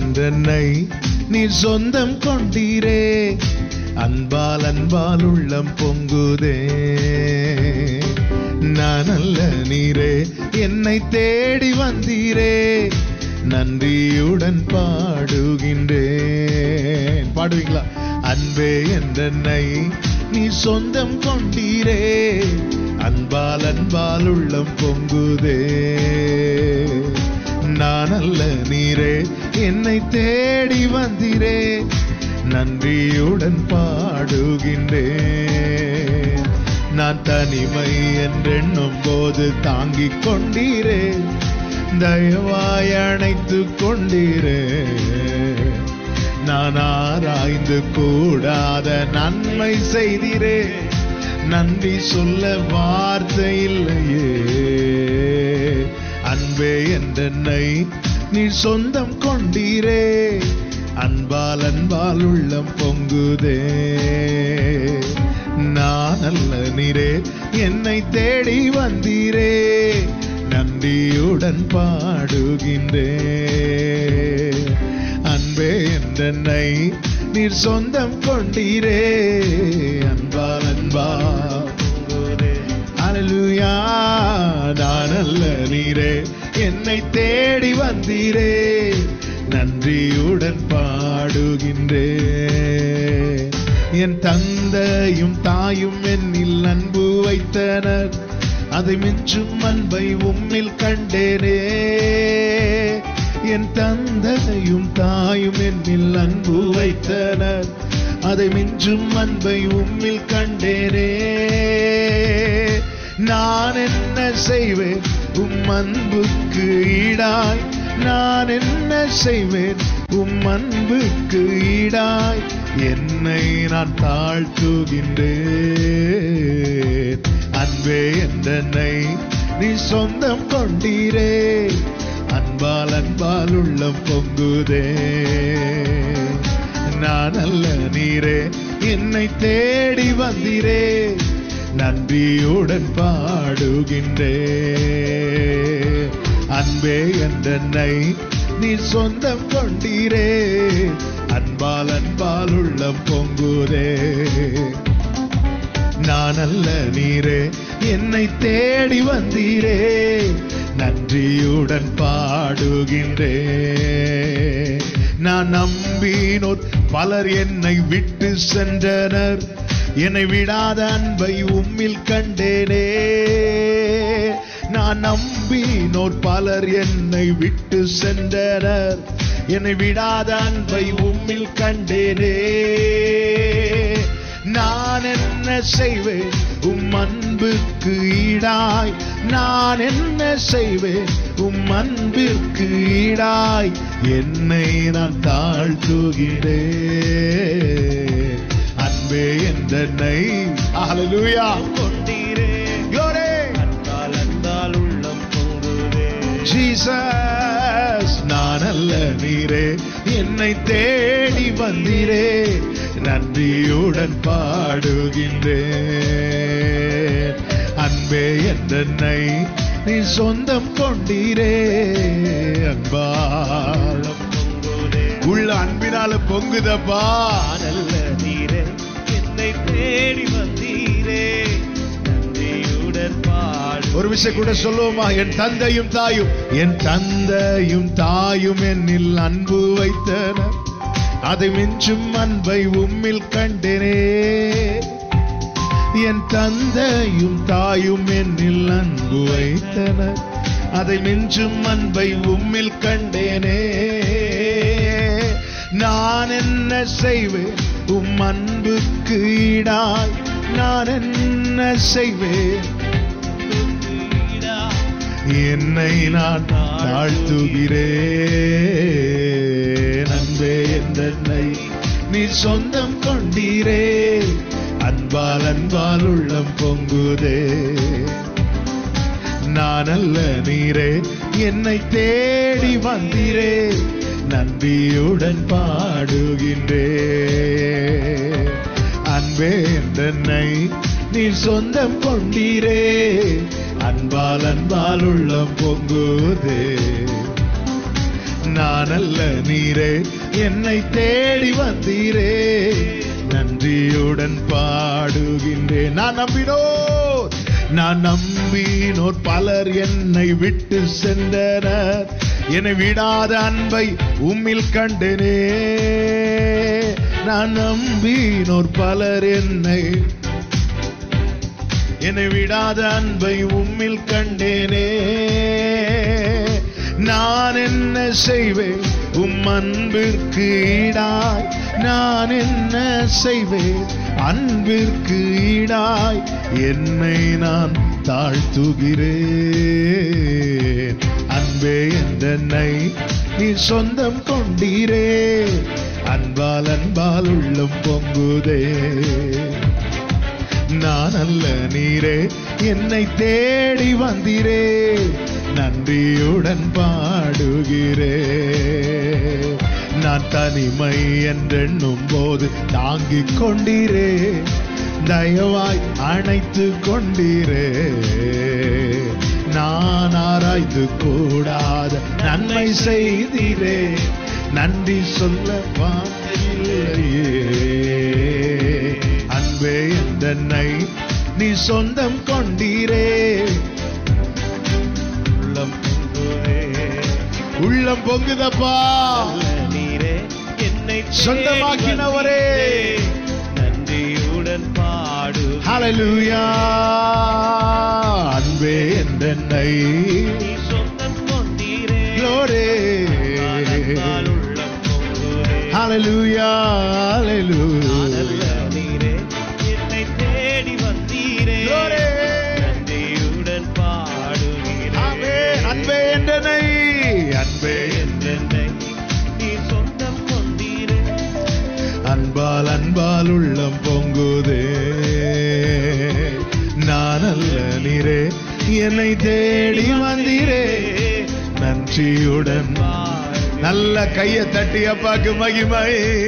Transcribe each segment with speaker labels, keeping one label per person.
Speaker 1: என்றென்னை நீர் சொந்தம் கொண்டீரே அன்பால் அன்பால் உள்ளம் பொங்குதே நான் அல்ல நீரே என்னை தேடி வந்தீரே நன்றியுடன் பாடுகின்றேன் பாடுவீங்களா அன்பே என்றென்னை நீ சொந்தம் கொண்டீரே அன்பால் அன்பால் உள்ளம் பொங்குதே நான் அல்ல நீரே என்னை தேடி வந்தீரே நன்றியுடன் பாடுகின்றேன் நான் தனிமை என்றெண்ணும் போது தாங்கிக் கொண்டீரே தயவாய் அணைத்துக் கொண்டீரே நான் ஆராய்ந்து கூடாத நன்மை செய்தீரே நன்றி சொல்ல வார்த்தை இல்லையே அன்பே என்றென்னை நீ சொந்தம் கொண்டீரே அன்பால் அன்பால் உள்ளம் பொங்குதே நான் அல்ல நீரே என்னை தேடி வந்தீரே நன்றியுடன் பாடுகின்றே அன்பே என்றென்னை நீர் சொந்தம் கொண்டீரே அன்பால் அன்பா அலலுயா நான் அல்ல நீரே என்னை தேடி வந்தீரே நன்றியுடன் பாடுகின்றே என் தந்தையும் தாயும் என்னில் அன்பு வைத்தனர் அதை மிஞ்சும் அன்பை உம்மில் கண்டேனே என் தந்தையும் தாயும் என்னில் அன்பு வைத்தனர் அதை மிஞ்சும் அன்பை உம்மில் கண்டேனே நான் என்ன செய்வேன் உம் அன்புக்கு ஈடாய் நான் என்ன செய்வேன் உம் அன்புக்கு ஈடாய் என்னை நான் தாழ்த்துகின்றேன் அன்பே என்றென்னை நீ சொந்தம் கொண்டீரே அன்பால் அன்பால் உள்ளம் பொங்குதே நான் அல்ல நீரே என்னை தேடி வந்தீரே நன்றியுடன் பாடுகின்றே அன்பே என்றென்னை நீ சொந்தம் கொண்டீரே அன்பால் அன்பால் உள்ளம் பொங்குதே நான் அல்ல நீரே என்னை தேடி வந்தீரே நன்றியுடன் பாடுகின்றே நான் நம்பினோர் பலர் என்னை விட்டு சென்றனர் என்னை விடாத அன்பை உம்மில் கண்டேனே நான் நம்பினோர் பலர் என்னை விட்டு சென்றனர் என்னை விடாத அன்பை உம்மில் கண்டேனே நான் என்ன செய்வேன் உம் அன்புக்கு ஈடாய் நான் என்ன செய்வேன் உம் அன்பிற்கு ஈடாய் என்னை நான் தாழ்த்துகிறேன் அன்பே என்னை ஹalleluya
Speaker 2: கொண்டீரே
Speaker 1: glory
Speaker 2: அன்பால் அன்பால் உள்ளம் பொங்குதே
Speaker 1: ஜீசஸ் நான் அல்ல நீரே என்னை தேடி வந்தீரே நன்றியுடன் பாடுகின்றேன் அன்பே என்னை நீ சொந்தம் கொண்டீரே அன்பால்
Speaker 2: பொங்குதே
Speaker 1: உள்ள அன்பினால பொங்குதப்பா
Speaker 2: நல்ல நீரே என்னை தேடி வந்தீரே நன்றியுடன் பாடு
Speaker 1: ஒரு விஷயம் கூட சொல்லுவோமா என் தந்தையும் தாயும் என் தந்தையும் தாயும் என்னில் அன்பு வைத்தனர் அதை மிஞ்சும் அன்பை உம்மில் கண்டேனே என் தந்தையும் தாயும் என்னில் அன்பு வைத்தனர் அதை மிஞ்சும் அன்பை உம்மில் கண்டேனே நான் என்ன செய்வேன் உம் அன்புக்கு ஈடாய் நான் என்ன செய்வேன் என்னை நான் தாழ்த்துகிறேன் அன்பே என்னை நீ சொந்தம் கொண்டீரே அன்பால் அன்பால் உள்ளம் பொங்குதே நான் அல்ல நீரே என்னை தேடி வந்தீரே நன்றியுடன் பாடுகின்றே அன்பே என்னை நீ சொந்தம் கொண்டீரே அன்பால் அன்பால் உள்ளம் பொங்குதே நான் அல்ல நீரே என்னை தேடி வந்தீரே நன்றியுடன் பாடுகின்றேன் நான் நம்பினோர் நான் நம்பினோர் பலர் என்னை விட்டு சென்றனர் என்னை விடாத அன்பை உம்மில் கண்டனே நான் நம்பினோர் பலர் என்னை என்னை விடாத அன்பை உம்மில் கண்டேனே நான் என்ன செய்வேன் உம் அன்பிற்கு ஈடாய் நான் என்ன செய்வேன் அன்பிற்கு ஈடாய் என்னை நான் தாழ்த்துகிறேன் அன்பே என்றென்னை நீ சொந்தம் கொண்டீரே அன்பால் அன்பால் உள்ளம் பொங்குதே நான் அல்ல நீரே என்னை தேடி வந்தீரே நன்றியுடன் பாடுகிறே நான் தனிமை என்றெண்ணும் போது தாங்கிக் கொண்டீரே தயவாய் அணைத்து கொண்டீரே நான் ஆராய்ந்து கூடாத நன்மை செய்தீரே நன்றி சொல்ல வார்த்தையில்லையே அன்பே என்னை நீ சொந்தம் கொண்டீரே
Speaker 2: உள்ளம் பொங்குதே
Speaker 1: உள்ளம் பொங்குதப்பா
Speaker 2: நல்ல நீரே என்னை தேடி
Speaker 1: சொந்தமாக்கினவரே.
Speaker 2: வந்தீரே. நன்றியுடன் பாடு
Speaker 1: ஹalleluya அன்பே என்னை
Speaker 2: நீ சொந்தம் கொண்டீரே
Speaker 1: glory
Speaker 2: அன்பால் உள்ளம் பொங்குதே
Speaker 1: hallelujah
Speaker 2: நல்ல
Speaker 1: hallelujah
Speaker 2: நீரே என்னை தேடி வந்தீரே
Speaker 1: glory
Speaker 2: நன்றியுடன் பாடுகிறேன்
Speaker 1: ஆமென் அன்பே என்னை அன்பே
Speaker 2: என்னை நீ சொந்தம் கொண்டீரே
Speaker 1: அன்பால் அன்பால் உள்ளம் பொங்குதே நான் அல்ல நீரே என்னை தேடி வந்தீரே நன்றியுடன் நல்ல கையை தட்டி அப்பாக்கு மகிமை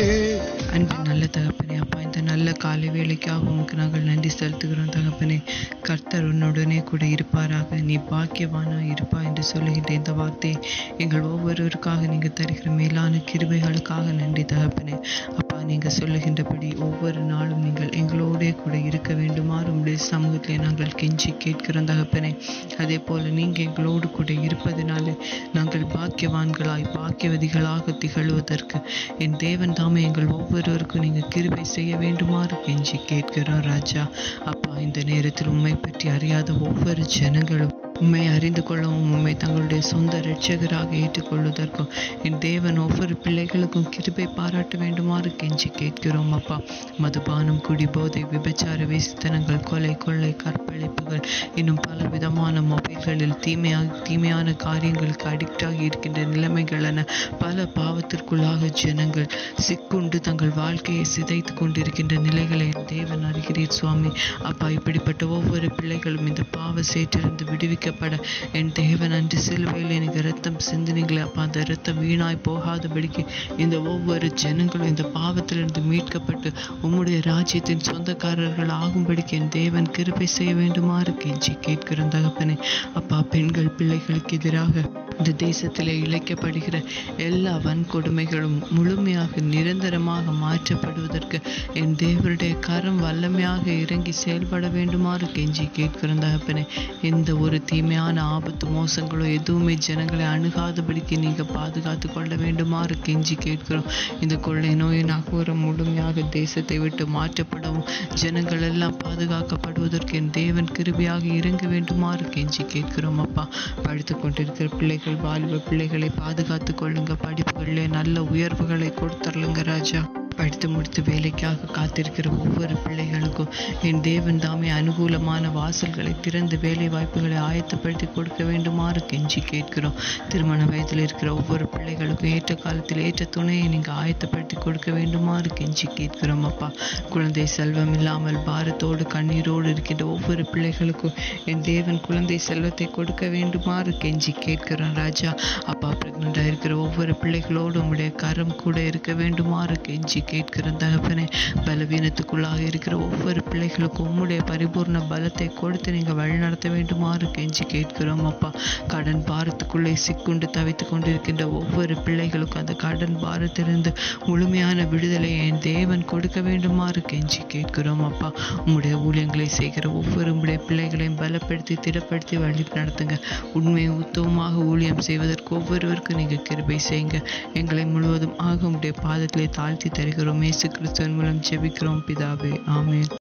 Speaker 3: அன்பு நல்ல தகப்பனே அப்பா இந்த நல்ல காலை வேலைக்காக உமக்கு நாங்கள் நன்றி செலுத்துகிறோம் தகப்பனே கர்த்தர் உன்னுடனே கூட இருப்பாராக நீ பாக்கியவானா இருப்பா என்று சொல்லுகின்ற இந்த வார்த்தை எங்கள் ஒவ்வொருவருக்காக நீங்கள் தருகிற மேலான கிருபைகளுக்காக நன்றி தகப்பனே அப்பா நீங்கள் சொல்லுகின்றபடி ஒவ்வொரு நாளும் நீங்கள் எங்களோடே கூட இருக்க வேண்டுமாறு உங்களுடைய சமூகத்திலே நாங்கள் கெஞ்சி கேட்கிறோம் தகப்பனே அதே போல நீங்கள் எங்களோடு கூட இருப்பதினாலே நாங்கள் பாக்கியவான்களாய் பாக்கியவதிகளாக திகழ்வதற்கு என் தேவன் தாமே எங்கள் ஒவ்வொருவருக்கும் நீங்கள் கிருபை செய்ய வேண்டுமாறு கெஞ்சி கேட்கிறோம் ராஜா அப்பா இந்த நேரத்தில் உண்மை பற்றி அறியாத ஒவ்வொரு ஜனங்களும் உண்மை அறிந்து கொள்ளவும் உண்மை தங்களுடைய சொந்த இரட்சகராக ஏற்றுக்கொள்வதற்கும் என் தேவன் ஒவ்வொரு பிள்ளைகளுக்கும் கிருபை பாராட்ட வேண்டுமாறு கெஞ்சி கேட்கிறோம் அப்பா மதுபானம் குடிபோதை விபச்சார வேசித்தனங்கள் கொலை கொள்ளை கற்பழிப்புகள் இன்னும் பல விதமான மொபைல்களில் தீமையாக தீமையான காரியங்களுக்கு அடிக்ட் ஆகி இருக்கின்ற நிலைமைகள் என பல பாவத்திற்குள்ளாக ஜனங்கள் சிக்குண்டு தங்கள் வாழ்க்கையை சிதைத்து கொண்டிருக்கின்ற நிலைகளை என் தேவன் அறிகிறீர் சுவாமி அப்பா இப்படிப்பட்ட ஒவ்வொரு பிள்ளைகளும் இந்த பாவ சேற்றிலிருந்து விடுவிக்கப்பட என் தேவன் அன்று சிலுவையில் எனக்கு ரத்தம் சிந்தினீங்களே அப்பா அந்த ரத்தம் வீணாய் போகாதபடிக்கு இந்த ஒவ்வொரு ஜனங்களும் இந்த பாவத்திலிருந்து மீட்கப்பட்டு உம்முடைய ராஜ்யத்தின் சொந்தக்காரர்கள் ஆகும்படிக்கு என் தேவன் கிருபை செய்ய வேண்டுமாறு கெஞ்சி கேட்கிறோம் தகப்பனே அப்பா பெண்கள் பிள்ளைகளுக்கு எதிராக இந்த தேசத்திலே இழைக்கப்படுகிற எல்லா வன்கொடுமைகளும் முழுமையாக நிரந்தரமாக மாற்றப்படுவதற்கு என் தேவருடைய கரம் வல்லமையாக இறங்கி செயல்பட வேண்டுமாறு கெஞ்சி கேட்கிறோம் தகப்பனே எந்த ஒரு தீமையான ஆபத்து மோசங்களோ எதுவுமே ஜனங்களை அணுகாதபடிக்கு நீங்க பாதுகாத்து கொள்ள வேண்டுமாறு கெஞ்சி கேட்கிறோம் இந்த கொள்ளை நோயின் அகோரம் முழுமையாக தேசத்தை விட்டு மாற்றப்படவும் ஜனங்கள் எல்லாம் பாதுகாக்கப்படுவதற்கு என் தேவன் கிருபியாக இறங்க வேண்டுமாறு கெஞ்சி கேட்கிறோம் அப்பா படித்து கொண்டிருக்கிற பிள்ளைகள் வாலிப பிள்ளைகளை பாதுகாத்து கொள்ளுங்க படிப்புகளிலே நல்ல உயர்வுகளை கொடுத்துருளுங்க ராஜா படித்து முடித்து வேலைக்காக காத்திருக்கிற ஒவ்வொரு பிள்ளைகளுக்கும் என் தேவன் தாமே அனுகூலமான வாசல்களை திறந்து வேலை வாய்ப்புகளை ஆயத்தப்படுத்தி கொடுக்க வேண்டுமாறு கெஞ்சி கேட்கிறோம் திருமண வயதில் இருக்கிற ஒவ்வொரு பிள்ளைகளுக்கும் ஏற்ற காலத்தில் ஏற்ற துணையை நீங்கள் ஆயத்தப்படுத்தி கொடுக்க வேண்டுமாறு கெஞ்சி கேட்கிறோம் அப்பா குழந்தை செல்வம் இல்லாமல் பாரத்தோடு கண்ணீரோடு இருக்கின்ற ஒவ்வொரு பிள்ளைகளுக்கும் என் தேவன் குழந்தை செல்வத்தை கொடுக்க வேண்டுமாறு கெஞ்சி கேட்கிறோம் ராஜா அப்பா பிரெக்னண்டாக இருக்கிற ஒவ்வொரு பிள்ளைகளோடு உங்களுடைய கரம் கூட இருக்க வேண்டுமாறு கெஞ்சி கேட்கிறோம் தகப்பனே பலவீனத்துக்குள்ளாக இருக்கிற ஒவ்வொரு பிள்ளைகளுக்கும் உம்முடைய பரிபூர்ண பலத்தை கொடுத்து நீங்கள் வழிநடத்த வேண்டுமாறு கெஞ்சி கேட்கிறோம் அப்பா கடன் பாரத்துக்குள்ளே சிக்குண்டு தவித்து கொண்டிருக்கின்ற ஒவ்வொரு பிள்ளைகளுக்கும் அந்த கடன் பாரத்திலிருந்து முழுமையான விடுதலை என் தேவன் கொடுக்க வேண்டுமாறு கெஞ்சி கேட்கிறோம் அப்பா உம்முடைய ஊழியங்களை செய்கிற ஒவ்வொரு உம்முடைய பிள்ளைகளையும் பலப்படுத்தி திடப்படுத்தி வழி நடத்துங்க உண்மை உத்தவமாக ஊழியம் செய்வதற்கு ஒவ்வொருவருக்கும் நீங்கள் கிருபை செய்யுங்க எங்களை முழுவதும் ஆக உம்முடைய பாதத்திலே தாழ்த்தி தருகிறோம் இயேசு கிறிஸ்துவின் மூலம் ஜெபிக்கிறோம் பிதாவே ஆமென்